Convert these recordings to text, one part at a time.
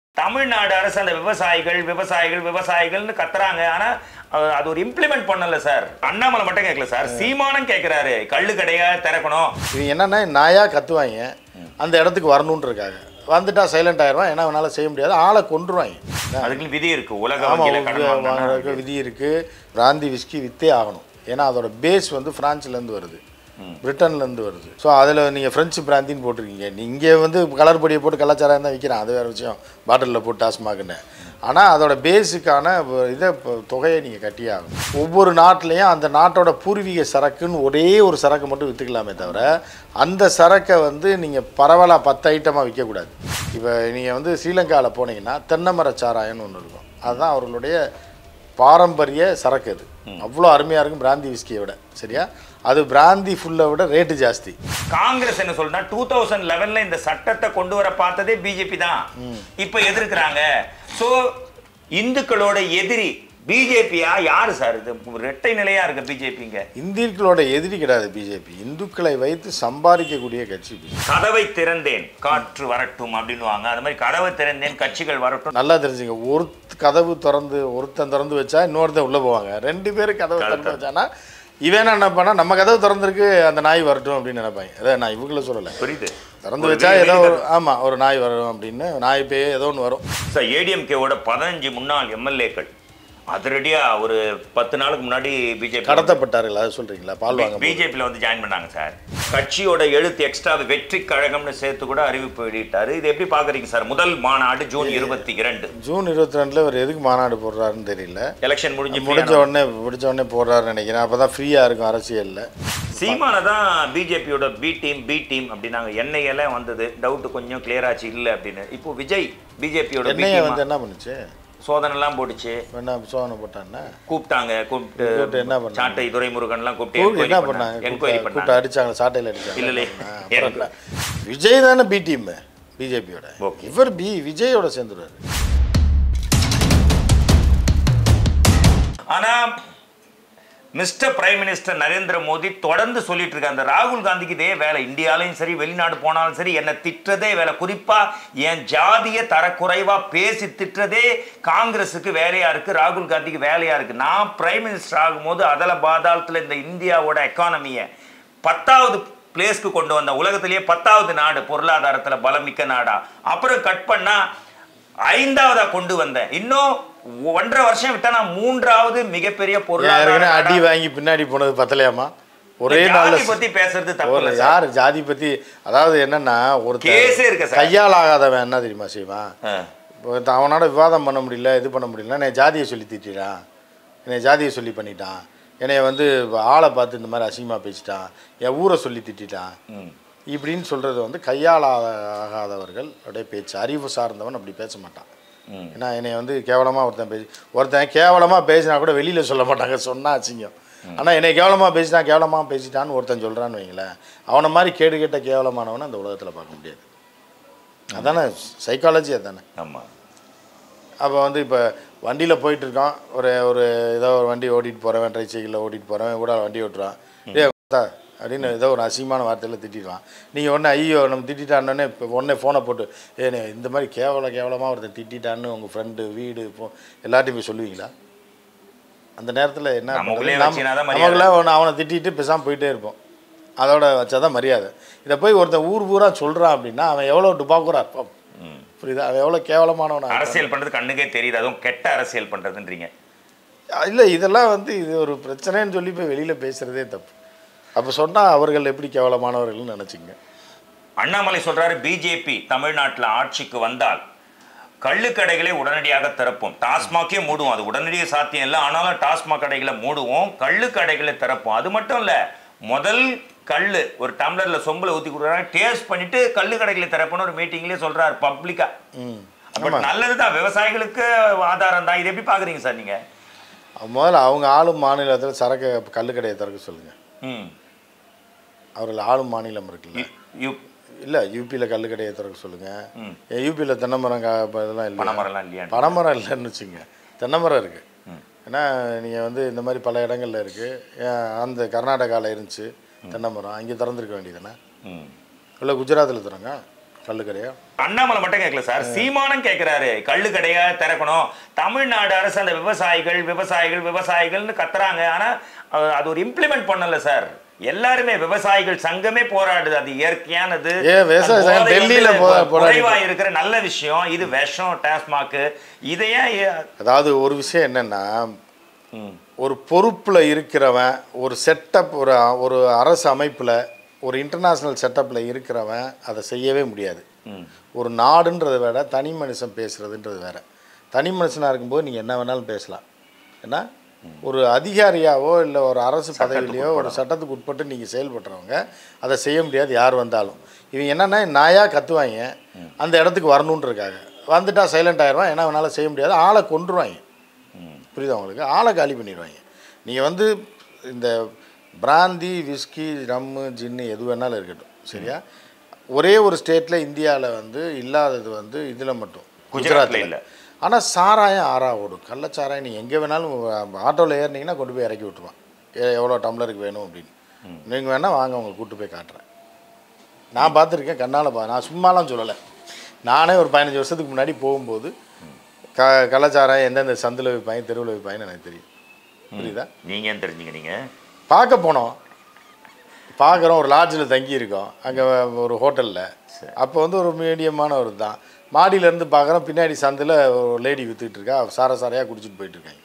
தமிழ்நாடு அரசு அந்த விவசாயிகள் விவசாயிகள் விவசாயிகள்னு கத்துறாங்க ஆனா அஹ், அது ஒரு இம்ப்ளிமெண்ட் பண்ணல சார் அண்ணாமலை மட்டும் கேட்கல சார் சீமானம் கேட்கிறாரு கள்ளு கடையா திறக்கணும் இது என்னன்னா நாயா கத்துவாங்க அந்த இடத்துக்கு வரணுன்றக்காக வந்துட்டா சைலண்ட் ஆயிடுவான் ஏன்னா அவனால செய்ய முடியாது ஆளை கொண்டுருவாங்க அதுக்கு விதி இருக்கு உலக ஆமா வங்கியில கடன் உங்க வாங்கினா வாங்குறதுக்கு விதி இருக்கு பிராந்தி விஸ்கி வித்தே ஆகணும் ஏன்னா அதோட பேஸ் வந்து பிரான்ஸ்ல இருந்து வருது பிரிட்டன்ல இருந்து வருது ஸோ அதில் நீங்கள் ஃப்ரெஞ்சு பிராந்தின்னு போட்டிருக்கீங்க நீங்கள் வந்து கலர் பொடியை போட்டு கலாச்சாரம் தான் விற்கிறான் அது வேறு விஷயம் பாட்டிலில் போட்டு டாஸ்மாகுன்னு ஆனால் அதோட பேஸுக்கான இதை இப்போ தொகையை நீங்கள் கட்டியே ஆகணும் ஒவ்வொரு நாட்டிலையும் அந்த நாட்டோட பூர்வீக சரக்குன்னு ஒரே ஒரு சரக்கு மட்டும் விற்றுக்கலாமே தவிர அந்த சரக்கை வந்து நீங்கள் பரவலாக பத்து ஐட்டமாக விற்கக்கூடாது இப்போ நீங்கள் வந்து ஸ்ரீலங்காவில் போனீங்கன்னா தென்னைமர சாராயம்னு ஒன்று இருக்கும் அதுதான் அவர்களுடைய பாரம்பரிய சரக்கு அது அவ்வளோ அருமையாக இருக்கும் பிராந்தி விஸ்கியை விட சரியா அது பிராந்தி ஃபுல்லை விட ரேட்டு ஜாஸ்தி காங்கிரஸ் என்ன சொல்றா டூ தௌசண்ட் லெவன்ல இந்த சட்டத்தை கொண்டு வர பார்த்ததே பிஜேபி தான் இப்ப எதிர்க்கிறாங்க சோ இந்துக்களோட எதிரி பிஜேபியா யாரு சார் இது ரெட்டை நிலையா இருக்கு பிஜேபிங்க இந்தியர்களோட எதிரி கிடையாது பிஜேபி இந்துக்களை வைத்து சம்பாதிக்கக்கூடிய கட்சி BJP. கதவை திறந்தேன் காற்று வரட்டும் அப்படின்னுவாங்க அது மாதிரி கதவை திறந்தேன் கட்சிகள் வரட்டும் நல்லா தெரிஞ்சுங்க ஒரு கதவு திறந்து ஒருத்தன் திறந்து வச்சா இன்னொருத்தன் உள்ளே போவாங்க ரெண்டு பேரும் கதவு திறந்து வச்சானா இவன் என்ன நினைப்பானா நம்ம கதவு திறந்திருக்கு அந்த நாய் வரட்டும் அப்படின்னு நினைப்பாங்க அదే நான் இவங்கள சொல்லலை புரியுது திறந்து ஒரு வச்சா வெளி- ஏதோ வெளி ஒரு ஆமாம் ஒரு நாய் வரும் அப்படின்னு நாய் பேய் ஏதோ ஒன்று வரும் சார் ஏடிஎம்கேவோட பதினஞ்சு முன்னாள் எம்எல்ஏக்கள் அதிரடியா ஒரு பத்து நாளுக்கு முன்னாடி பிஜேபி கடத்தப்பட்டார்கள் அதை சொல்கிறீங்களா பால் வாங்க பிஜேபியில் வந்து ஜாயின் பண்ணாங்க சார் கட்சியோட எழுத்து எக்ஸ்ட்ரா வெற்றி கழகம்னு சேர்த்து கூட அறிவிப்பு வெளியிட்டாரு இது எப்படி பாக்குறீங்க சார் முதல் மாநாடு ஜூன் இருபத்தி இரண்டு ஜூன் இருபத்தி ரெண்டில் இவர் எதுக்கு மாநாடு போடுறாருன்னு தெரியல எலெக்ஷன் முடிஞ்சு முடிஞ்ச உடனே முடிஞ்ச உடனே போடுறாருன்னு நினைக்கிறேன் அப்போ தான் ஃப்ரீயாக இருக்கும் அரசியலில் சீமான தான் பிஜேபியோட பி டீம் பி டீம் அப்படின்னாங்க எண்ணெயெல்லாம் வந்தது டவுட் கொஞ்சம் கிளியர் ஆச்சு இல்லை அப்படின்னு இப்போ விஜய் பிஜேபியோட பி என்னைய வந்து டீம் என்ன பண்ணுச்சு சோதனை எல்லாம் போட்டுச்சு என்ன சோதனை போட்டான்னா கூப்பிட்டாங்க கூப்பிட்டு கூப்பிட்டு என்ன பண்ணாங்க? சாட்டை துரைமுருகன்லாம் கூப்பிட்டு கூப்பிட்டு என்ன என்கொயரி பண்ணாங்க பண்ணாங்க என்கொயரி கூப்பிட்டு பண்ணாங்க அடிச்சாங்க சாட்டையில் அடிச்சாங்க இல்ல, இல்ல. ஆ, அப்புறம் என்ன? விஜய் தானே பி டீம் பிஜேபியோட Okay. இவர் பி விஜயோட சேர்ந்துருவாரு ஆனா mister prime minister Narendra Modi தொடர்ந்து சொல்லிட்டு இருக்காங்க அந்த ராகுல் காந்திக்கு இதே வேலை இந்தியாலையும் சரி வெளிநாடு போனாலும் சரி என்னை திட்டுறதே வேலை குறிப்பா என் ஜாதிய தரக்குறைவா பேசி திட்டுறதே காங்கிரஸுக்கு வேலையா இருக்கு ராகுல் காந்திக்கு வேலையா இருக்கு நான் பிரைம் மினிஸ்டர் ஆகும்போது அதல பாதாளத்துல இந்த இந்தியாவோட எக்கானமியை பத்தாவது பிளேஸ்க்கு கொண்டு வந்த உலகத்திலேயே பத்தாவது நாடு பொருளாதாரத்துல பலமிக்க நாடா அப்புறம் கட் பண்ணா ஐந்தாவதா கொண்டு வந்தேன் இன்னும் ஒன்றரை வருஷம் விட்டா நான் மூன்றாவது மிகப்பெரிய ஏன் பொருளாதார ஏற்கனவே அடி நாடா- வாங்கி பின்னாடி போனது பத்தலையாமா ஒரே இந்த நாள்ல ஜாதி பத்தி பேசுறது தப்பு ஒரு இல்ல சார். யார் ஜாதி பத்தி அதாவது என்னன்னா கேஸே இருக்கு ஒரு சார். கையால் ஆகாதவன் என்ன தெரியுமா செய்வான் ஆ. இப்போ த- அவனோட விவாதம் பண்ண முடியல இது பண்ண முடியல என்னை ஜாதியை சொல்லி திட்டான் என்னை ஜாதியை சொல்லி பண்ணிட்டான் என்னைய வந்து ஆளை பார்த்து இந்த மாதிரி அசிங்கமாக பேசிட்டான் என் ஊரை சொல்லி திட்டான் ம். இப்படின்னு சொல்கிறது வந்து கையால் ஆ- ஆகாதவர்கள் அப்படியே பேச்சு அறிவு சார்ந்தவன் அப்படி பேச மாட்டான் ம். ஏன்னா என்னை வந்து கேவலமாக ஒருத்தன் பேசி ஒருத்தன் கேவலமாக பேசினா கூட வெளியில் சொல்ல மாட்டாங்க சொன்னா அசிங்கம் ஆனால் என்னை கேவலமாக பேசினா கேவலமாக பேசிட்டான்னு ஒருத்தன் சொல்கிறான்னு வைங்களேன் அவனை மாதிரி கேடு கேட்ட கேவலமானவனை அந்த உலகத்தில் பார்க்க முடியாது அதானே சைக்காலஜி அதானே ஆமா அப்போ வந்து இப்போ வண்டியில் போயிட்டு இருக்கோம் ஒரு ஒரு ஏதோ ஒரு வண்டி ஓட்டிகிட்டு போகிறவன் ட்ரை சைக்கிளில் ஓட்டிகிட்டு போகிறவன் கூட வண்டி ஓட்டுறான் ஏ தா அப்படின்னு ஏதோ ஒரு அசிங்கமான வார்த்தையில் திட்டிடுவான் நீங்கள் உடனே ஐயோ நம்ம திட்டான்னே இப்போ உடனே ஃபோனை போட்டு ஏ நீ இந்த மாதிரி கேவல கேவலமாக ஒருத்தன் திட்டான்னு உங்கள் ஃப்ரெண்டு வீடு இப்போ எல்லாத்தையும் போய் சொல்லுவீங்களா அந்த நேரத்தில் என்ன நம்ம பண்றது? உள்ளே நம்ம- வச்சுனாதான் மரியாதை. நமக்குள்ள ஒன்று அவனை திட்டிட்டு பேசாமல் போயிட்டே இருப்போம் அதோட வச்சாதான் மரியாதை இதை போய் ஒருத்தன் ஊர் பூரா சொல்கிறான் அப்படின்னா அவன் எவ்வளோ டுபாக்குறா இருப்பான் ம். புரியுதா அவன் எவ்வளோ கேவலமானவனா இருப்பான். அரசியல் பண்றது கண்ணுக்கே தெரியுது அதுவும் கெட்ட அரசியல் பண்றதுன்றீங்க இல்லை இதெல்லாம் வந்து இது ஒரு பிரச்சனைன்னு சொல்லி போய் வெளியில் பேசுகிறதே தப்பு அப்போ சொன்னால் அவர்கள் எப்படி கேவலமானவர்கள்னு நினச்சிங்க அண்ணாமலை சொல்றாரு பிஜேபி தமிழ்நாட்டுல ஆட்சிக்கு வந்தால் கள்ளுக்கடைகளை உடனடியாக திறப்போம் டாஸ்மாக்கே மூடுவோம் அது உடனடியாக சாத்தியம் இல்லை ஆனாலும் டாஸ்மாக் கடைகளை மூடுவோம் கள்ளுக்கடைகளை திறப்போம் அது மட்டும் இல்ல முதல் கள்ளு ஒரு டம்ளர்ல சொம்புல ஊத்தி கொடுக்குறாங்க டேஸ்ட் பண்ணிட்டு கள்ளு கடைகளை திறப்போம்னு ஒரு மீட்டிங்லயே சொல்றாரு பப்ளிக்கா ம் பட் நல்லதுதான் விவசாயிகளுக்கு ஆதாரம் தான் இது எப்படி பாக்குறீங்க சார் நீங்க முதல்ல அவங்க ஆளும் மாநிலத்தில் சரக்கு கல்லுக்கடையை திறக்க சொல்லுங்கள் ம் அவர்கள் ஆளும் மாநிலம் இருக்குல்ல யு- யு- இல்லை யூபியில் கல்லுக்கடையை திறக்க சொல்லுங்கள் ம். யூபியில் தென்னைமரம் கா இப்ப இதெல்லாம் இல்லை பனைமரம்லாம் இல்லையா பனைமரம் இல்லைன்னு வச்சுங்க தென்னைமரம் இருக்குது ஏன்னா நீங்கள் வந்து இந்த மாதிரி பல இடங்கள்ல இருக்குது அந்த கர்நாடகாவில் இருந்துச்சு தென்னைமரம் அங்கே திறந்துருக்க வேண்டியதுதானே ம் இல்லை குஜராத்தில் திறங்க கல்லு கடையா அண்ணாமலை மட்டும் கேட்கல சார் சீமானம் கேட்கிறாரு கள்ளு கடையா திறக்கணும் தமிழ்நாடு அரசு அந்த விவசாயிகள் விவசாயிகள் விவசாயிகள்னு கத்துறாங்க ஆனா அஹ், அது ஒரு இம்ப்ளிமெண்ட் பண்ணல சார் எல்லாருமே விவசாயிகள் சங்கமே போராடுது அது இயற்கையானது ஏன் விவசாய அந்த சங்கம் போதை டெல்லியில வந்து போ- போராடி- குறைவா இருக்கிற நல்ல விஷயம் இது விஷம் டாஸ்மாக் இதையே அதாவது ஒரு விஷயம் என்னன்னா ம், ஒரு பொறுப்பில் இருக்கிறவன் ஒரு செட்டப் ஒரு ஒரு அரசு அமைப்பில் ஒரு இன்டர்நேஷ்னல் செட்டப்பில் இருக்கிறவன் அதை செய்யவே முடியாது ம், ஒரு நாடுன்றதை விட தனி மனுஷன் பேசுகிறதுன்றது வேற தனி மனுஷனாக இருக்கும்போது நீங்கள் என்ன வேணாலும் பேசலாம் ஏன்னா ஒரு அதிகாரியாவோ இல்லை ஒரு அரசு பதவியிலையோ ஒரு சட்டத்துக்கு உட்பட்டு நீங்கள் செயல்படுறவங்க அதை செய்ய முடியாது யார் வந்தாலும் இவங்க என்னென்னா நாயாக கத்துவாங்க அந்த இடத்துக்கு வரணுன்றதுக்காக வந்துட்டா சைலண்ட் ஆயிடுவான் என்ன வேணாலும் செய்ய முடியாது ஆளை கொன்றுவாங்க ம். புரியுதா உங்களுக்கு ஆளை காலி பண்ணிடுவாங்க நீங்கள் வந்து இந்த பிராந்தி விஸ்கி ரம்மு ஜின்னு எது வேணாலும் இருக்கட்டும் சரியா ஒரே ஒரு ஸ்டேட்டில் இந்தியாவில் வந்து இல்லாதது வந்து இதில் மட்டும் குஜராத்ல இல்ல. ஆனால் சாராயம் ஆறா ஓடும் கள்ளச்சாராயம் நீங்கள் எங்கே வேணாலும் ஆட்டோவில் ஏறினீங்கன்னா கொண்டு போய் இறக்கி விட்டுருவான் எ- எவ்வளோ டம்ளருக்கு வேணும் அப்படின்னு நீங்கள் வேணால் வாங்க உங்களை கூட்டு போய் காட்டுறேன் நான் பார்த்துருக்கேன் கண்ணால் பா நான் சும்மாலாம் சொல்லலை நானே ஒரு பதினஞ்சு வருஷத்துக்கு முன்னாடி போகும்போது க கள்ளச்சாராயம் எந்தெந்த சந்தில் வைப்பாங்க தெருவில் வைப்பாங்கன்னு எனக்கு தெரியும் புரியுதா நீங்க ஏன் தெரிஞ்சுங்க நீங்க பார்க்க போனோம் பார்க்குறோம் ஒரு லாட்ஜில் தங்கி இருக்கோம் அங்கே ஒரு ஹோட்டலில் அப்போ வந்து ஒரு மீடியமான ஒரு தான் மாடியிலேருந்து பார்க்குறோம் பின்னாடி சந்தில் ஒரு லேடி வித்துக்கிட்டு இருக்கா சார சாரையாக குடிச்சிட்டு போயிட்டு இருக்காங்க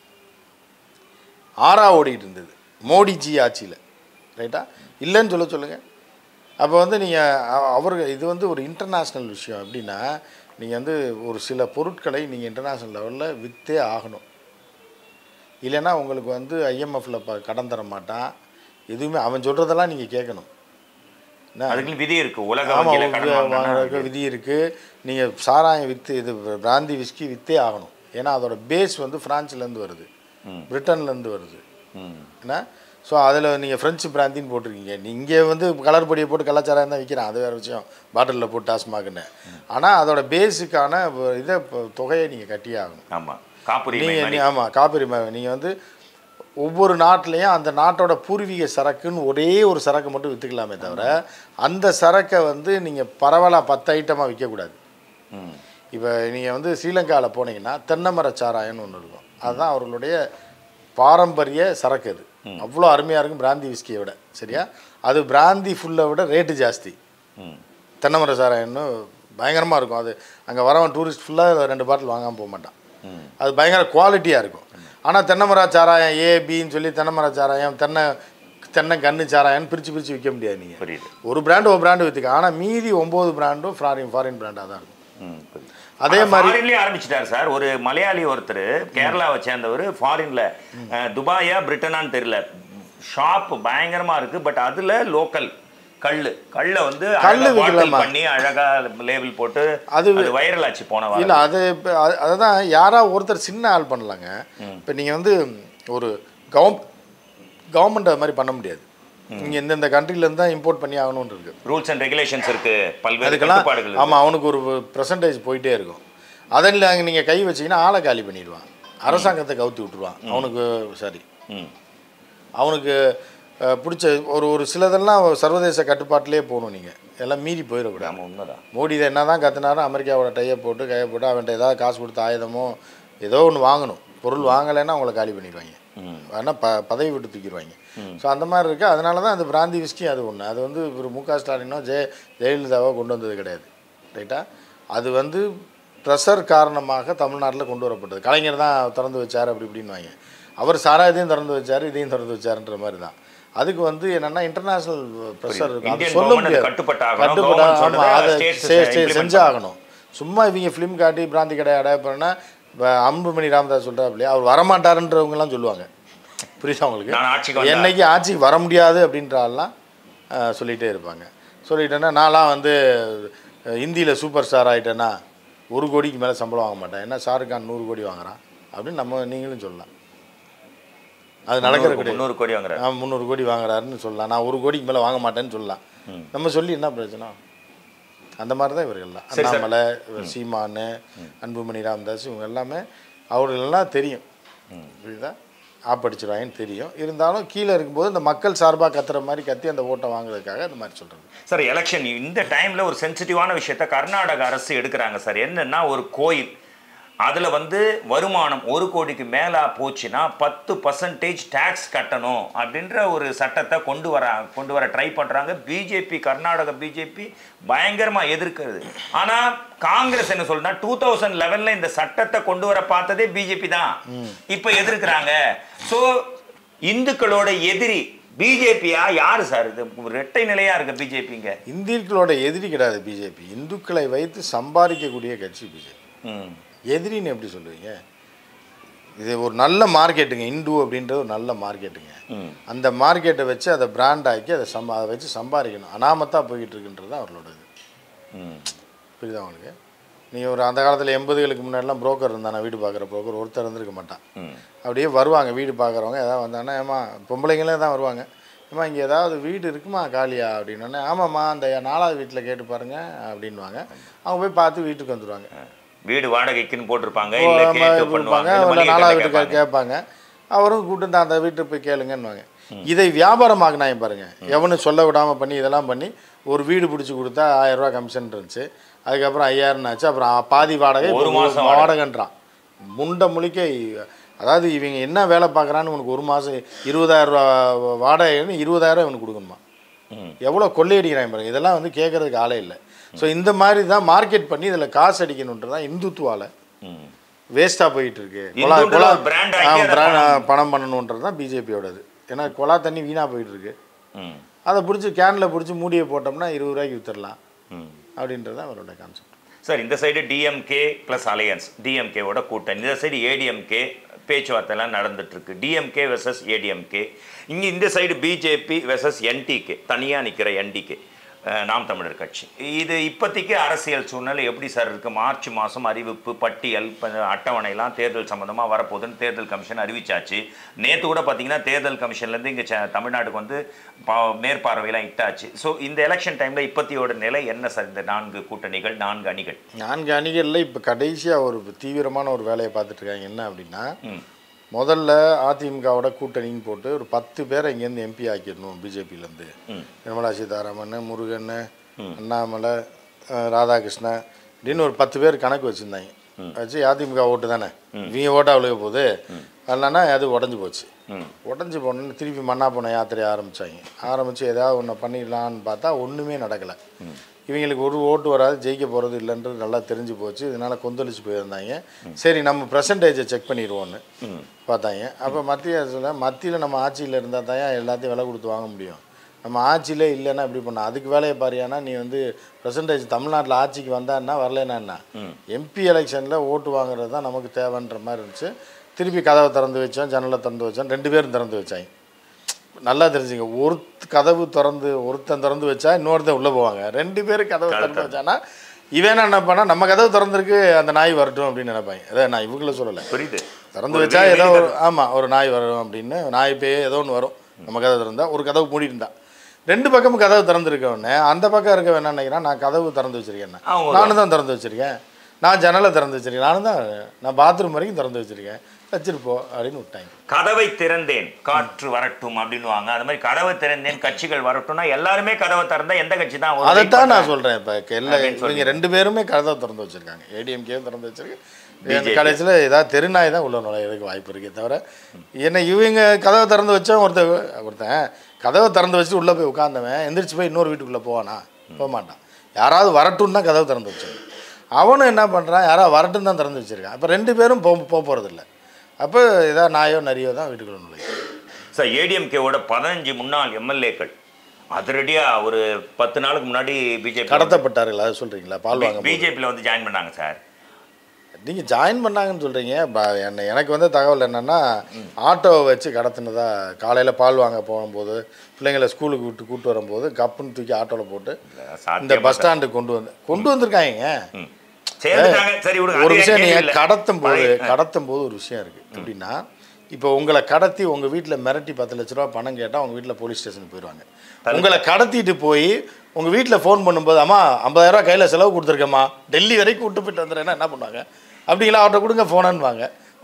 ஆறா ஓடிட்டு இருந்தது மோடிஜி ஆட்சியில் ரைட்டா இல்லைன்னு சொல்ல சொல்லுங்கள் அப்போ வந்து நீங்கள் அவர்கள் இது வந்து ஒரு இன்டர்நேஷ்னல் விஷயம் எப்படின்னா நீங்கள் வந்து ஒரு சில பொருட்களை நீங்கள் இன்டர்நேஷ்னல் லெவலில் விற்றே ஆகணும் இல்லைன்னா உங்களுக்கு வந்து ஐஎம்எஃப்ல ப கடன் தர மாட்டான் எதுவுமே அவன் சொல்கிறதெல்லாம் நீங்கள் கேட்கணும் என்ன அதுக்கு விதி இருக்கு உலக ஆமாம் வங்கியில கடன் வாங்கினா வாங்குறதுக்கு விதி இருக்குது நீங்கள் சாராயம் விற்று இது பிராந்தி விஸ்கி விற்றே ஆகணும் ஏன்னா அதோட பேஸ் வந்து ஃப்ரான்ஸ்லேருந்து வருது ம். பிரிட்டன்லேருந்து வருது ம், என்ன ஸோ அதில் நீங்கள் ஃப்ரெஞ்சு பிராந்தின்னு போட்டிருக்கீங்க நீங்கள் வந்து கலர் பொடியை போட்டு கலாச்சாரம் தான் விற்கிறான் அது வேறு விஷயம் பாட்டிலில் போட்டு டாஸ்மாகுன்னு ஆனால் அதோட பேஸுக்கான இதை இப்போ தொகையை நீங்கள் கட்டியே ஆகணும் ஆமா காப்புரிமை நீங்கள் மாதிரி. ஆமாம் காப்பிரிமை நீங்கள் வந்து ஒவ்வொரு நாட்டிலையும் அந்த நாட்டோட பூர்வீக சரக்குன்னு ஒரே ஒரு சரக்கு மட்டும் விற்றுக்கலாமே தவிர அந்த சரக்கை வந்து நீங்கள் பரவலாக பத்து ஐட்டமாக விற்கக்கூடாது ம், இப்போ நீங்கள் வந்து ஸ்ரீலங்காவில் போனீங்கன்னா தென்னைமர சாராயம்னு ஒன்று இருக்கும் அதுதான் அவர்களுடைய பாரம்பரிய சரக்கு அது அவ்வளோ அருமையாக இருக்கும் பிராந்தி விஸ்கியை விட சரியா அது பிராந்தி ஃபுல்லை விட ரேட்டு ஜாஸ்தி ம், தென்னைமர சாராயம்னு பயங்கரமாக இருக்கும் அது அங்கே வரவன் டூரிஸ்ட் ஃபுல்லாக ரெண்டு பாட்டில் வாங்காமல் போக மாட்டான் ம். அது பயங்கர குவாலிட்டியாக இருக்கும் ஆனால் தென்னைமர சாராயம் ஏ பின்னு சொல்லி தென்னைமர சாராயம் தென்னை தென்னை கன்று சாராயம்னு பிரித்து பிரித்து விற்க முடியாது நீங்கள் புரியுது ஒரு பிராண்டு ஒரு பிராண்டு விற்றுக்க ஆனால் மீதி ஒம்பது பிராண்டும் ஃபாரின் ஃபாரின் பிராண்டாக தான் இருக்கும் ம், புரியுது. அதே ஆனா மாதிரி ஃபாரின்லயே ஆரம்பிச்சிட்டாரு சார் ஒரு மலையாளி ஒருத்தர் கேரளாவை சேர்ந்தவர் ஃபாரின்ல அஹ், துபாயா பிரிட்டனான்னு தெரியல ஷாப் பயங்கரமா இருக்கு பட் அதுல லோக்கல் கல்லு கல்ல வந்து கல்லு அழகா bottle விக்கலாமா? பண்ணி அழகா லேபிள் போட்டு அது- அது வைரல் ஆச்சு போன வாரம் இல்லை அது இப்போ அதுதான் யாரா ஒருத்தர் சின்ன ஆள் பண்ணலாங்க இப்போ நீங்கள் வந்து ஒரு கவர்ம் கவர்மெண்ட் அது மாதிரி பண்ண முடியாது நீங்கள் இந்தந்த கண்ட்ரிலேருந்து தான் இம்போர்ட் பண்ணி ஆகணும்னு இருக்குது ரூல்ஸ் அண்ட் ரெகுலேஷன்ஸ் இருக்கு பல்வேறு அதுக்கெல்லாம் கட்டுப்பாடுகள் இருக்கு. ஆமாம் அவனுக்கு ஒரு பெர்சன்டேஜ் போயிட்டே இருக்கும் அதில் அங்கே நீங்கள் கை வச்சீங்கன்னா ஆளை காலி பண்ணிடுவான் அரசாங்கத்தை கவுத்தி விட்டுருவான் அவனுக்கு சரி ம், அவனுக்கு அஹ், பிடிச்ச ஒரு ஒரு சிலதெல்லாம் சர்வதேச கட்டுப்பாட்டிலே போகணும் நீங்கள் எல்லாம் மீறி போயிடக்கூடாது ஆமா உண்மைதான் மோடி இதை என்ன தான் கத்துனாரும் அமெரிக்காவோட டையை போட்டு கையை போட்டு அவன்கிட்ட ஏதாவது காசு கொடுத்து ஆயுதமோ ஏதோ ஒன்று வாங்கணும் பொருள் வாங்கலைன்னா அவங்கள காலி பண்ணிடுவாங்க ம். வேணால் ப பதவி விட்டு தூக்கிடுவாங்க ஸோ அந்த மாதிரி இருக்குது அதனால தான் அந்த பிராந்தி விஸ்கி அது ஒன்று அது வந்து ஒரு மு க ஸ்டாலினோ ஜெய ஜெயலலிதாவோ கொண்டு வந்தது கிடையாது ரைட்டா அது வந்து ப்ரெஷர் காரணமாக தமிழ்நாட்டில் கொண்டு வரப்பட்டது கலைஞர் தான் திறந்து வச்சார் அப்படி இப்படின்னுவாங்க அவர் சாராயத்தையும் திறந்து வச்சார் இதையும் திறந்து வச்சாருன்ற மாதிரி தான் அதுக்கு வந்து என்னென்னா இன்டர்நேஷ்னல் ப்ரெஷர் இருக்கும் அது Indian சொல்ல government அது முடியாது கட்டுப்பட்டாகணும். கட்டுப்பட்டா government ஆமாம் சொல்றதை அதை states செ- செ- implement செஞ்சாகணும் சும்மா இவங்க ஃபிலிம் காட்டி பிராந்தி கடை அடையப்படுறேன்னா அன்புமணி ராமதாஸ் சொல்கிறாப்புலையே அவர் வரமாட்டாருன்றவங்கலாம் சொல்லுவாங்க புரியுதா உங்களுக்கு நான் ஆட்சிக்கு வந்தா- என்னைக்கு ஆட்சிக்கு வர முடியாது அப்படின்ற ஆள்லாம் அஹ், சொல்லிகிட்டே இருப்பாங்க சொல்லிட்டேன்னா நான்லாம் வந்து ஹிந்தியில் சூப்பர் ஸ்டார் ஆகிட்டேன்னா ஒரு கோடிக்கு மேலே சம்பளம் வாங்க மாட்டேன் ஏன்னா ஷாருக் கான் நூறு கோடி வாங்குறான் அப்படின்னு நம்ம நீங்களும் சொல்லலாம் அது நடக்கிற முந்நூறு- கிடையாது முந்நூறு கோடி வாங்குறாரு நான் முந்நூறு கோடி வாங்குறாருன்னு சொல்லலாம் நான் ஒரு கோடிக்கு மேலே வாங்க மாட்டேன்னு சொல்லலாம் நம்ம சொல்லி என்ன பிரச்சனை அந்த மாதிரி தான் இவர்கள்லாம் சரி, சார். அண்ணாமலை சீமானு அன்புமணி ராமதாஸ் இவங்க எல்லாமே அவர்களெல்லாம் தெரியும் புரியுதா ஆப்படிச்சிருவாங்கன்னு தெரியும் இருந்தாலும் கீழே இருக்கும்போது இந்த மக்கள் சார்பாக கத்துற மாதிரி கத்தி அந்த ஓட்டை வாங்குறதுக்காக இந்த மாதிரி சொல்கிறது சார் எலெக்ஷன் இந்த டைம்ல ஒரு சென்சிட்டிவான விஷயத்த கர்நாடக அரசு எடுக்கிறாங்க சார் என்னன்னா ஒரு கோயில் அதுல வந்து வருமானம் ஒரு கோடிக்கு மேல போச்சுன்னா பத்து பர்சன்டேஜ் டேக்ஸ் கட்டணும் அப்படின்ற ஒரு சட்டத்தை கொண்டு வர கொண்டு வர ட்ரை பண்றாங்க பிஜேபி கர்நாடக பிஜேபி பயங்கரமா எதிர்க்கிறது ஆனா காங்கிரஸ் என்ன சொல்றா டூ தௌசண்ட் லெவன்ல இந்த சட்டத்தை கொண்டு வர பார்த்ததே பிஜேபி தான் இப்ப எதிர்க்கிறாங்க சோ இந்துக்களோட எதிரி பிஜேபியா யாரு சார் இது ரெட்டை நிலையா இருக்கு பிஜேபிங்க இந்துக்களோட எதிரி கிடையாது பிஜேபி இந்துக்களை வைத்து சம்பாதிக்கக்கூடிய கட்சி பிஜேபி ம் எதிரின்னு எப்படி சொல்லுவீங்க இது ஒரு நல்ல மார்க்கெட்டுங்க இந்து அப்படின்றது ஒரு நல்ல மார்க்கெட்டுங்க ம். அந்த மார்க்கெட்டை வச்சு அதை பிராண்ட் ஆக்கி அதை சம்பா அதை வச்சு சம்பாதிக்கணும் அனாமத்தா போய்கிட்டு இருக்குன்றது தான் அவர்களோட இது ம் புரியுதா உங்களுக்கு நீங்கள் ஒரு அந்த காலத்தில் எண்பதுகளுக்கு முன்னாடிலாம் புரோக்கர் இருந்தானா வீடு பார்க்குற புரோக்கர் ஒருத்தர் இருந்திருக்க மாட்டான் ம் அப்படியே வருவாங்க வீடு பார்க்குறவங்க ஏதாவது வந்தாங்கன்னா ஏமா பொம்பளைங்களே தான் வருவாங்க ஏமா இங்கே ஏதாவது வீடு இருக்குமா காலியா அப்படின்னோடனே ஆமாம்மா அந்த நாலாவது வீட்டில் கேட்டு பாருங்க அப்படின்வாங்க அவங்க போய் பார்த்து வீட்டுக்கு வந்துடுவாங்க வீடு வாடகைக்குன்னு போட்டிருப்பாங்க இல்ல கேட்டு இருப்பாங்க பண்ணுவாங்க இல்ல இல்லை மளிகை நாலாவது கடையில வீட்டுக்கார கேட்பாங்க. கேட்பாங்க அவரும் கூட்டு தான் அந்த வீட்டுக்கு போய் கேளுங்கன்னுவாங்க இதை வியாபாரமாக்குனாங்க பாருங்க எவனும் சொல்ல விடாமல் பண்ணி இதெல்லாம் பண்ணி ஒரு வீடு பிடிச்சி கொடுத்தா ஆயிரம் ரூபாய் கமிஷன் இருந்துச்சு அதுக்கப்புறம் ஐயாயிரம் ஆச்சு அப்புறம் பாதி வாடகை ஒரு இப்போ மாசம் வாடகை. வாடகைன்றான் முண்டை முழிக்க அதாவது இவங்க என்ன வேலை பார்க்குறான்னு உனக்கு ஒரு மாதம் இருபதாயிரம் ரூபா வாடகைன்னு இருபதாயிரம் இவனுக்கு கொடுக்கணுமா ம். எவ்வளோ கொள்ளையடிக்கிறாங்க பாருங்க இதெல்லாம் வந்து கேட்கறதுக்கு ஆளே இல்லை ஸோ இந்த மாதிரி தான் மார்க்கெட் பண்ணி இதில் காசு அடிக்கணுன்றது தான் இந்துத்துவால ம். வேஸ்ட்டாக போயிட்டு இருக்கு இந்துன்றது கொலா- கொலா- ஒரு brand ஆக்கி ஆ, அதை brand, ஆ, பணம் பணம் பண்ணணுன்றது தான் பிஜேபியோடது ஏன்னா கொலா தண்ணி வீணாக போயிட்டு இருக்கு ம். அதை பிடிச்சி கேனில் பிடிச்சி மூடியை போட்டோம்னா இருபது ரூபாய்க்கு வித்துடலாம் ம். அப்படின்றது தான் அவரோட கான்செப்ட் சார் இந்த சைடு டிஎம்கே ப்ளஸ் அலையன்ஸ் டிஎம்கேவோட கூட்டணி இந்த சைடு ஏடிஎம்கே பேச்சுவார்த்தைலாம் நடந்துட்டு இருக்கு டிஎம்கே வெர்சஸ் ஏடிஎம்கே இங்கே இந்த சைடு பிஜேபி வெர்சஸ் என்டிகே தனியாக நிற்கிற என்டிகே நாம் தமிழர் கட்சி இது இப்போதைக்கு அரசியல் சூழ்நிலை எப்படி சார் இருக்கு மார்ச் மாதம் அறிவிப்பு பட்டியல் ப- அட்டவணைலாம் தேர்தல் சம்மந்தமாக வரப்போகுதுன்னு தேர்தல் கமிஷன் அறிவிச்சாச்சு நேற்று கூட பார்த்தீங்கன்னா தேர்தல் கமிஷன்லேருந்து இங்கே தமிழ்நாட்டுக்கு வந்து பா- மேற்பார்வையெல்லாம் இட்டாச்சு ஸோ இந்த எலெக்ஷன் டைமில் இப்பத்தியோட நிலை என்ன சார் இந்த நான்கு கூட்டணிகள் நான்கு அணிகள் நான்கு அணிகளில் இப்போ கடைசியாக ஒரு தீவிரமான ஒரு வேலையை பார்த்துட்டு இருக்காங்க என்ன அப்படின்னா ம் முதல்ல அதிமுகவோட கூட்டணின்னு போட்டு ஒரு பத்து பேரை இங்கேருந்து எம்பி ஆக்கிடணும் பிஜேபியிலேருந்து ம். நிர்மலா சீதாராமன் முருகன் அண்ணாமலை அஹ், ராதாகிருஷ்ணன் அப்படின்னு ஒரு பத்து பேர் கணக்கு வச்சுருந்தாங்க வச்சு அதிமுக ஓட்டு தானே இவங்க ஓட்டா விழுக போகுது அதனால அது உடஞ்சி போச்சு ம் உடஞ்சி போனோன்னு திருப்பி மண்ணா போன யாத்திரையை ஆரம்பித்தாங்க ஆரம்பித்து ஏதாவது ஒன்று பண்ணிடலான்னு பார்த்தா ஒன்றுமே நடக்கலை இவங்களுக்கு ஒரு ஓட்டு வராது ஜெயிக்க போகிறது இல்லைன்றது நல்லா தெரிஞ்சு போச்சு இதனால் கொந்தளிச்சு போயிருந்தாங்க சரி நம்ம பர்சன்டேஜை செக் பண்ணிடுவோன்னு ம் பார்த்தாங்க அப்போ மத்திய அரசில் மத்தியில் நம்ம ஆட்சியில் இருந்தால் தான் எல்லாத்தையும் விலை கொடுத்து வாங்க முடியும் நம்ம ஆட்சியிலே இல்லைன்னா இப்படி பண்ண அதுக்கு வேலையை பாரியானா நீ வந்து பர்சன்டேஜ் தமிழ்நாட்டில் ஆட்சிக்கு வந்தான்னா வரலன்னா என்ன எம்பி எலெக்ஷனில் ஓட்டு வாங்குறது தான் நமக்கு தேவைன்ற மாதிரி இருந்துச்சு திருப்பி கதவை திறந்து வச்சோம் ஜன்னலை திறந்து வச்சோம் ரெண்டு பேரும் திறந்து வச்சாங்க நல்லா தெரிஞ்சுங்க ஒரு கதவு திறந்து ஒருத்தன் திறந்து வச்சா இன்னொருத்தன் உள்ளே போவாங்க ரெண்டு பேரும் கதவு திறந்து வச்சானா இவன் என்ன பண்ணா நம்ம கதவு திறந்துருக்கு அந்த நாய் வரட்டும் அப்படின்னு நினைப்பாங்க அதான் நான் இவங்கள சொல்லலை புரியுது திறந்து வச்சா ஏதோ ஒரு ஆமாம் ஒரு நாய் வரும் அப்படின்னு நாய் பேய் ஏதோ ஒன்று வரும் நம்ம கதவு திறந்தா ஒரு கதவு மூடிட்டு இருந்தா ரெண்டு பக்கமும் கதவு திறந்துருக்க உடனே அந்த பக்கம் இருக்க என்ன நினைக்கிறான் நான் கதவு திறந்து வச்சிருக்கேன் அவங்க நானும் தான் திறந்து வச்சிருக்கேன் நான் ஜன்னலை திறந்து வச்சிருக்கேன் நானும் தான் நான் பாத்ரூம் வரைக்கும் திறந்து வச்சிருக்கேன் வச்சிருப்போம் அப்படின்னு விட்டாங்க கதவை திறந்தேன் காற்று வரட்டும் அப்படின்னுவாங்க அது மாதிரி கதவை திறந்தேன் கட்சிகள் வரட்டும்னா எல்லாருமே கதவை திறந்தா எந்த கட்சி தான் ஒரு அதைத்தான் நான் சொல்கிறேன் இப்போ எல்லா அப்படின்னு இவங்க ரெண்டு பேருமே கதவை திறந்து வச்சிருக்காங்க ஏடிஎம்கேவும் திறந்து வச்சிருக்கு BJP. கடைசியில் ஏதாவது தெருநாய் தான் உள்ள நுழையிறதுக்கு வாய்ப்பு இருக்கே தவிர என்ன இவங்க கதவை திறந்து வச்சா ஒருத்தன் ஒருத்தன் கதவை திறந்து வச்சுட்டு உள்ளே போய் உட்காந்தவன் எந்திரிச்சு போய் இன்னொரு வீட்டுக்குள்ளே போவானா போக மாட்டான் யாராவது வரட்டும்னு தான் கதவை திறந்து வச்சாங்க அவனும் என்ன பண்ணுறான் யாராவது வரட்டும் தான் திறந்து வச்சிருக்கான் அப்போ ரெண்டு பேரும் போக போக போகிறதில்ல அப்போ ஏதாவது நாயோ நரியோ தான் வீட்டுக்குள்ள நுழையும் சார் ஏடிஎம்கேவோட பதினஞ்சு முன்னாள் எம்எல்ஏக்கள் அதிரடியா ஒரு பத்து நாளுக்கு முன்னாடி பிஜேபி கடத்தப்பட்டார்கள் அதை சொல்கிறீங்களா பால் வாங்க பிஜேபியில் வந்து ஜாயின் பண்ணாங்க சார் நீங்கள் ஜாயின் பண்ணாங்கன்னு சொல்கிறீங்க என்ன எனக்கு வந்து தகவல் என்னென்னா ஆட்டோவை வச்சு கடத்தினதா காலையில் பால் வாங்க போகும்போது பிள்ளைங்களை ஸ்கூலுக்கு விட்டு கூட்டு வரும்போது கப்புன்னு தூக்கி ஆட்டோவில் போட்டு இந்த சாத்தியமா பஸ் ஸ்டாண்டுக்கு கொண்டு வந்து கொண்டு வந்திருக்காங்க ம். சேர்ந்துட்டாங்க சரி விடுங்க ஒரு அது விஷயம் கேள்வி நீங்கள் இல்ல. கடத்தும் போது பழைய- கடத்தும் போது ஒரு விஷயம் இருக்குது எப்படின்னா இப்போ உங்களை கடத்தி உங்கள் வீட்டில் மிரட்டி பத்து லட்ச ரூபா பணம் கேட்டால் உங்கள் வீட்டில் போலீஸ் ஸ்டேஷனுக்கு போயிடுவாங்க உங்களை கடத்திட்டு போய் உங்கள் வீட்டில் ஃபோன் பண்ணும்போது அம்மா ஐம்பதாயிரம் ரூபா கையில் செலவு கொடுத்துருக்கேம்மா டெல்லி வரைக்கும் விட்டு போயிட்டு வந்துடுறேன்னா என்ன பண்ணுவாங்க அப்படிங்களா அவர்கிட்ட கொடுங்க ஃபோனுவாங்க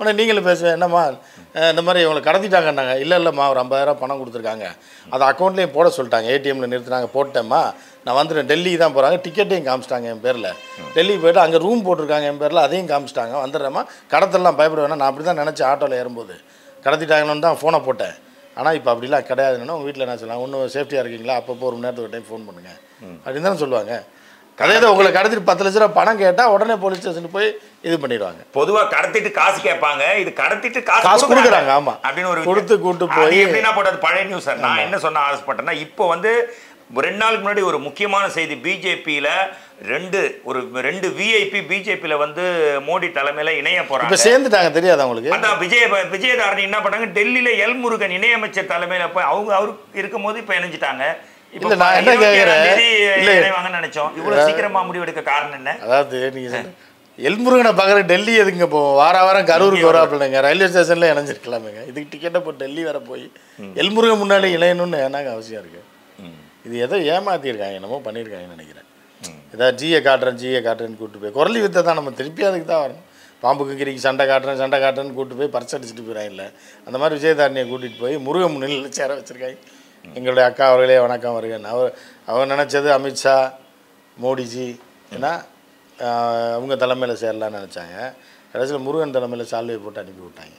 உடனே நீங்களும் பேசுவேன் என்னம்மா அஹ் இந்த மாதிரி இவங்களை கடத்திட்டாங்கன்னாங்க இல்லை இல்லைம்மா ஒரு ஐம்பதாயிரம் பணம் கொடுத்துருக்காங்க அதை அக்கௌண்ட்லேயும் போட சொல்லிட்டாங்க ஏடிஎம்ல நிறுத்துனாங்க போட்டேம்மா நான் வந்துட்டேன் டெல்லி தான் போகிறாங்க டிக்கெட்டையும் காமிச்சிட்டாங்க என் பேரில் டெல்லி போயிட்டு அங்கே ரூம் போட்டிருக்காங்க என் பேரில் அதையும் காமிச்சிட்டாங்க வந்துடுறேம்மா கடத்தலாம் பயப்பட வேணாம் நான் அப்படி தான் நினச்சேன் ஆட்டோவில் ஏறும்போது கடத்திட்டாங்கன்னு தான் ஃபோனை போட்டேன் ஆனால் இப்போ அப்படிலாம் கிடையாதுன்னா உங்கள் வீட்டில் என்ன சொல்லலாம் ஒன்றும் சேஃப்டியாக இருக்கீங்களா அப்பப்போ ஒரு மணி நேரத்துக்கு ஒரு டைம் ஃபோன் பண்ணுங்கள் அப்படின்னு தானே சொல்லுவாங்க கதையை தான் உங்களை கடத்திட்டு பத்து லட்ச ரூபா பணம் கேட்டால் உடனே போலீஸ் ஸ்டேஷனுக்கு போய் இது பண்ணிடுவாங்க பொதுவா கடத்திட்டு காசு கேட்பாங்க இது கடத்திட்டு காசு காசு கொடுக்குறாங்க. கொடுக்குறாங்க, ஆமா. அப்படின்னு ஒரு கொடுத்து கூட்டு போய் அது எப்படின்னா போட்டது பழைய நியூஸ் சார் நான் என்ன சொன்ன ஆசைப்பட்டேன்னா இப்போ வந்து ரெண்டு நாளுக்கு முன்னாடி ஒரு முக்கியமான செய்தி பிஜேபியில ரெண்டு ஒரு ரெண்டு விஐபி பிஜேபியில வந்து மோடி தலைமையில இணைய இப்போ போறாங்க சேர்ந்துட்டாங்க தெரியாதா உங்களுக்கு அதான் விஜய விஜயதாரணி என்ன பண்ணாங்க டெல்லியில எல் முருகன் இணையமைச்சர் தலைமையில போய் அவங்க அவரு இருக்கும்போது இப்ப இணைஞ்சிட்டாங்க இப்ப இல்ல, நான் என்ன இருபத்தி ஏழாம் கேக்குறேன்? தேதி இல்ல. இணைவாங்கன்னு நினைச்சோம் இவ்வளவு சீக்கிரமா முடிவெடுக்க காரணம் என்ன அதாவது நீங்கள் எல்முருகனை பார்க்குற டெல்லி எதுங்க போவோம் வார வாரம் கரூருக்கு வராப்பிள்ளைங்க ரயில்வே ஸ்டேஷனில் இணைஞ்சிருக்கலாமேங்க இதுக்கு டிக்கெட்டை போட்டு டெல்லி வர போய் எல்முருகன் முன்னாடி இணையணும்னு என்னங்க அவசியம் இருக்குது இது ஏதோ ஏமாத்திருக்காங்க என்னமோ பண்ணியிருக்காங்கன்னு நினைக்கிறேன் ஏதாவது ஜியை காட்டுறேன் ஜியை காட்டுறேன்னு கூப்பிட்டு போய் குரலி வித்தை தான் நம்ம திருப்பி அதுக்கு தான் வரணும் பாம்புக்கு கிரிக்கு சண்டை காட்டுறேன் சண்டை காட்டுறேன்னு கூப்பிட்டு போய் பரிசு அடிச்சுட்டு போயிடாங்கல்ல அந்த மாதிரி விஜயதாரணியை கூட்டிகிட்டு போய் முருகன் முன்னிலையில் சேர வச்சுருக்காங்க எங்களுடைய அக்கா அவர்களே வணக்கம் வருகன்னு அவர் அவர் நினச்சது அமித்ஷா மோடிஜி ஏன்னா ஆஹ், அவங்க தலைமையில் சேரலாம்னு நினச்சாங்க கடைசியில் முருகன் தலைமையில் சால்வை போட்டு அனுப்பி விட்டாங்க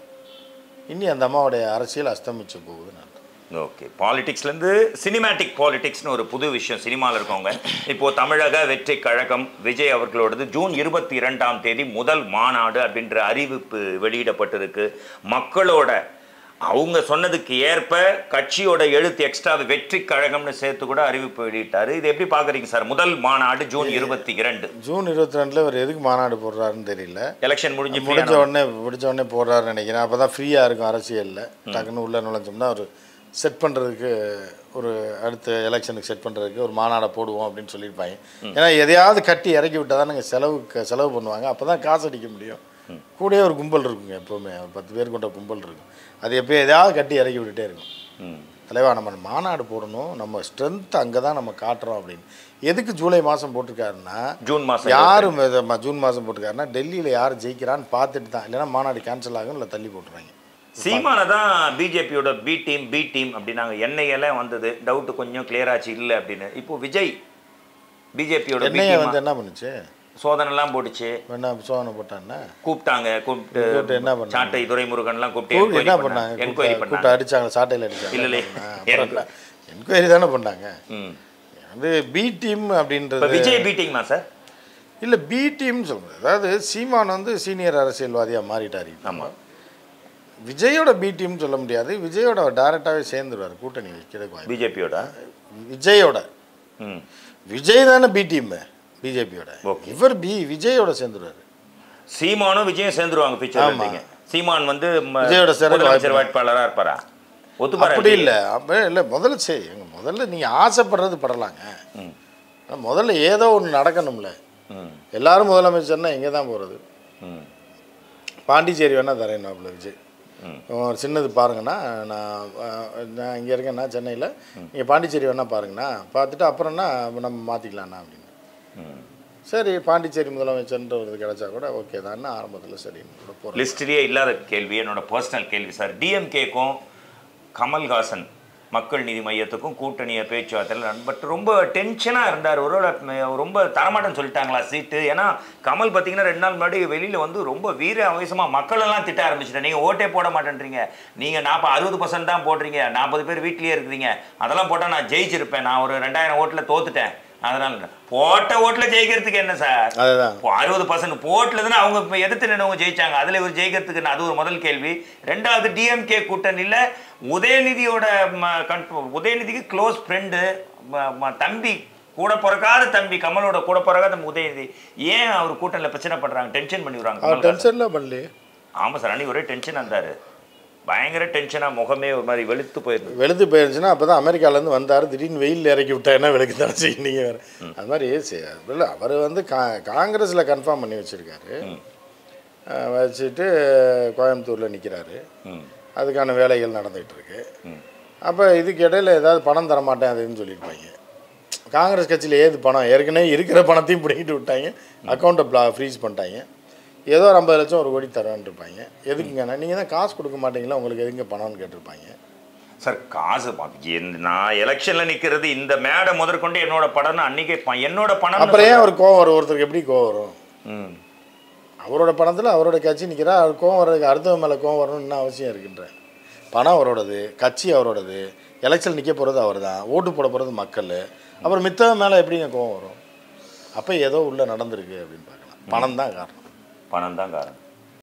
இனி அந்த அம்மாவுடைய அரசியல் அஸ்தமிச்சு போகுதுன்னு அர்த்தம் ஓகே பாலிடிக்ஸ்லேருந்து சினிமேட்டிக் பாலிடிக்ஸ்னு ஒரு புது விஷயம் சினிமாவில் இருக்கவங்க இப்போ தமிழக வெற்றி கழகம் விஜய் அவர்களோடது ஜூன் இருபத்தி இரண்டாம் தேதி முதல் மாநாடு அப்படின்ற அறிவிப்பு வெளியிடப்பட்டிருக்கு மக்களோட அவங்க சொன்னதுக்கு ஏற்ப கட்சியோட எழுத்து எக்ஸ்ட்ரா வெற்றி கழகம்னு சேர்த்து கூட அறிவிப்பு வெளியிட்டாரு இது எப்படி பார்க்குறீங்க சார் முதல் மாநாடு ஜூன் இருபத்தி இரண்டு ஜூன் இருபத்தி ரெண்டில் இவர் எதுக்கு மாநாடு போடுறாருன்னு தெரியல எலெக்ஷன் முடிஞ்சு முடிஞ்ச உடனே முடிஞ்ச உடனே போடுறாருன்னு நினைக்கிறேன் அப்போ தான் ஃப்ரீயாக இருக்கும் அரசியலில் டக்குன்னு உள்ளே நுழைஞ்சோம்னா ஒரு செட் பண்ணுறதுக்கு ஒரு அடுத்த எலெக்ஷனுக்கு செட் பண்ணுறதுக்கு ஒரு மாநாடை போடுவோம் அப்படின்னு சொல்லியிருப்பாங்க ஏன்னா எதையாவது கட்டி இறக்கி விட்டால் தான் நீங்கள் செலவுக்கு செலவு பண்ணுவாங்க அப்போ தான் காசு அடிக்க முடியும் கூடயே ஒரு கும்பல் இருக்குங்க எப்போவுமே ஒரு பத்து பேர் கொண்ட கும்பல் இருக்கும் அது எப்போ எதையாவது கட்டி இறக்கி விட்டுட்டே இருக்கும் ம் தலைவா நம்ம மாநாடு போடணும் நம்ம ஸ்ட்ரென்த் அங்கே தான் நம்ம காட்டுறோம் அப்படின்னு எதுக்கு ஜூலை மாதம் போட்டிருக்காருன்னா ஜூன் மாதம் யார் ஜூன் மாதம் போட்டிருக்காருன்னா டெல்லியில் யார் ஜெயிக்கிறான்னு பார்த்துட்டு தான் இல்லைன்னா மாநாடு கேன்சல் ஆகும் இல்லை தள்ளி போட்டுருவாங்க சீமானை தான் பிஜேபியோட பி டீம் பி டீம் அப்படின்னாங்க எண்ணெயெல்லாம் வந்தது டவுட் கொஞ்சம் கிளியர் ஆச்சு இல்லை அப்படின்னு இப்போ விஜய் பிஜேபியோட பி என்னைய வந்து டீம் என்ன பண்ணுச்சு சோதனைலாம் போட்டுச்சு என்ன சோதனை போட்டான்னா கூப்பிட்டாங்க கூப்பிட்டு கூப்பிட்டு என்ன பண்ணாங்க? சாட்டை துரைமுருகன்லாம் கூப்பிட்டு கூப்பிட்டு என்ன என்கொயரி பண்ணாங்க பண்ணாங்க என்கொயரி கூப்பிட்டு பண்ணாங்க அடிச்சாங்க சாட்டையில் அடிச்சாங்க இல்ல, இல்ல. அப்புறம் என்கொயரி தானே பண்ணாங்க ம் வந்து பி டீம் இப்போ அப்படின்றது விஜய் பி டீமா சார் இல்லை பி டீம் சொல்லுங்கள் அதாவது சீமான் வந்து சீனியர் அரசியல்வாதியாக மாறிட்டார் ஆமா விஜயோட பி டீம் சொல்ல முடியாது விஜயோட டைரெக்டாகவே சேர்ந்துருவார் கூட்டணி வைக்கிறதுக்கு வாய்ப்பு பிஜேபியோட விஜயோட ம் விஜய் தானே பி டீம் பிஜேபியோட Okay. இவர் பி விஜயோட சேர்ந்துருவார் சீமானும் விஜயும் சேர்ந்துருவாங்க ஆமா. பிக்சர் இருந்தீங்க சீமான் வந்து ம- விஜயோட சேர முதலமைச்சர் வாய்ப்பு வேட்பாளரா இருப்பாரா ஒத்துப்பாரா அப்படி இல்லை அப்போ இல்லை முதல்ல செய்யுங்க முதல்ல நீங்கள் ஆசைப்படுறது படலாங்க ம் ஆனா முதல்ல ஏதோ ஒன்று நடக்கணும்ல ம் எல்லாரும் முதலமைச்சர்னா எங்கே தான் போகிறது ம் பாண்டிச்சேரி வேணால் தரேன் விஜய் ம். ஒரு சின்னது பாருங்கண்ணா நான் அஹ், நான் இங்கே இருக்கேன்னா சென்னையில் நீங்கள் பாண்டிச்சேரி வேணால் பாருங்கண்ணா பார்த்துட்டு அப்புறம்னா நம்ம மாற்றிக்கலாண்ணா அப்படின்னு ம் சரி பாண்டிச்சேரி முதலமைச்சர்ன்ற ஒரு இது கிடைச்சா கூட ஓகே தான் ஆரம்பத்தில் சரின்னு கூட போகிறேன் லிஸ்ட்லேயே இல்லாத கேள்வி என்னோட பர்சனல் கேள்வி சார் டிஎம்கேக்கும் கமல்ஹாசன் மக்கள் நீதி மையத்துக்கும் கூட்டணியை பேச்சுவார்த்தையில் பட் ரொம்ப டென்ஷனாக இருந்தார் ஒருவேளை ம- ரொம்ப தரமாட்டேன்னு சொல்லிட்டாங்களா சீட்டு ஏன்னா கமல் பார்த்தீங்கன்னா ரெண்டு நாள் முன்னாடி வெளியில் வந்து ரொம்ப வீர அவசமாக மக்களெல்லாம் திட்ட ஆரம்பிச்சிட்டேன் நீங்கள் ஓட்டே போட மாட்டேன்றீங்க நீங்கள் நாற்பது அறுபது பர்சன்ட் தான் போடுறீங்க நாற்பது பேர் வீட்லேயே இருக்கிறீங்க அதெல்லாம் போட்டால் நான் ஜெயிச்சிருப்பேன் நான் ஒரு ரெண்டாயிரம் ஓட்டில் தோத்துட்டேன் அதனால போட்ட ஓட்டில் ஜெயிக்கிறதுக்கு என்ன சார் அதுதான் இப்போ அறுபது பர்சன்ட் போட்டில் தானே அவங்க இப்போ எதிர்த்து நின்றவங்க ஜெயிச்சாங்க அதில் இவர் ஜெயிக்கிறதுக்கு அது ஒரு முதல் கேள்வி ரெண்டாவது டிஎம்கே கூட்டணியில் உதயநிதியோட ம, கண்- உதயநிதிக்கு க்ளோஸ் ஃப்ரெண்டு தம்பி கூட பிறக்காத தம்பி கமலோட கூட பிறக்காத உதயநிதி ஏன் அவர் கூட்டணியில் பிரச்சனை பண்ணுறாங்க டென்ஷன் பண்ணி விடுறாங்க அவர் கமல்ஹாசன். டென்ஷன்லாம் பண்ணலையே ஆமாம் சார் அன்னைக்கு ஒரே டென்ஷனாக இருந்தார் பயங்கர டென்ஷனாக முகமே ஒரு மாதிரி வெளுத்து போயிருக்கு வெளுத்து போயிருந்துச்சுன்னா அப்போ தான் அமெரிக்காலேருந்து வந்தார் திடீர்னு வெயில் இறக்கி விட்டாங்கன்னா வெளுக்கு தானே செய்யும் நீங்கள் வேறு அது மாதிரி சரி, இல்லை அவர் வந்து கா காங்கிரஸில் கன்ஃபார்ம் பண்ணி வச்சுருக்காரு வச்சுட்டு கோயம்புத்தூரில் நிற்கிறாரு ம் அதுக்கான வேலைகள் நடந்துகிட்டு இருக்கு அப்போ இதுக்கு இடையில ஏதாவது பணம் தர மாட்டேன் அதுன்னு சொல்லியிருப்பாங்க காங்கிரஸ் கட்சியில் ஏது பணம் ஏற்கனவே இருக்கிற பணத்தையும் பிடிக்கிட்டு விட்டாங்க அக்கௌண்ட்டை ப்ளா ஃப்ரீஸ் பண்ணிட்டாங்க ஏதோ ஒரு ஐம்பது லட்சம் ஒரு கோடி தரேன் இருப்பாங்க எதுக்குங்கண்ணா நீங்கள் தான் காசு கொடுக்க மாட்டீங்களா உங்களுக்கு எதுங்க பணம்னு கேட்டிருப்பாங்க சார் காசு பா- என்- நான் எலெக்ஷன்ல நிக்கிறது இந்த மேடை முதற்கொண்டு என்னோட படம்னு அன்னைக்கே ப- என்னோட பணம் அப்புறம் ஏன் ஒரு கோவம் வரும் ஒருத்தருக்கு எப்படி கோவம் வரும் ம் அவரோட பணத்தில் அவரோட கட்சி நிற்கிறா அவர் கோவம் வர்றதுக்கு அடுத்தவங்க மேலே கோவம் வரணும்னு என்ன அவசியம் இருக்குன்ற பணம் அவரோடது கட்சி அவரோடது எலெக்ஷன் நிற்க போகிறது அவர் தான் ஓட்டு போட போகிறது மக்கள் அப்புறம் மித்தவன் மேலே எப்படிங்க கோவம் வரும் அப்போ ஏதோ உள்ளே நடந்திருக்கு அப்படின்னு பார்க்கலாம் பணம் தான் காரணம் பணம் தான் காரணம்